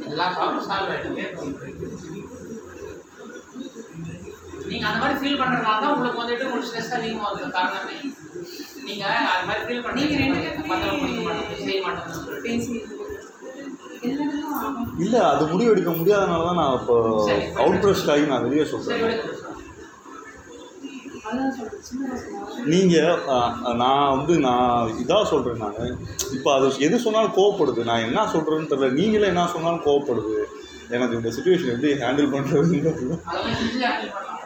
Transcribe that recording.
எல்லா problem solve ஆகிடுங்க நீங்கள் அந்த மாதிரி ஃபீல் பண்ணுறதுனால தான் உங்களுக்கு வந்துட்டு உங்களுக்கு ஸ்ட்ரெஸ் அதிகமாகுது காரணமே நீங்கள் அது மாதிரி ஃபீல் பண்ணி நீங்க ரெண்டு பேரும் மற்றவங்க முடிக்க மாட்டோம் செய்ய மாட்டோம்னு சொல்லிட்டு பேசி எல்லாருக்கும் ஆகும் இல்லை அது முடிவு எடுக்க முடியாதனால தான் நான் இப்போ அவுட் ப்ரெஸ்ட் ஆகி நான் வெளியே சரி சொல்கிறேன் விடுங்க. அதான் சொல்றேன் சின்ன பசங்க நீங்கள் நான் வந்து நான் இதாக சொல்கிறேன் நான் இப்போ அது எது சொன்னாலும் கோவப்படுது நான் என்ன சொல்கிறேன்னு தெரியல நீங்களே என்ன சொன்னாலும் கோவப்படுது எனக்கு இந்த சுச்சுவேஷன் எப்படி ஹேண்டில் பண்ணுறதுன்னு அதை வந்து ஈஸியாக ஹேண்டில் பண்ணலாம்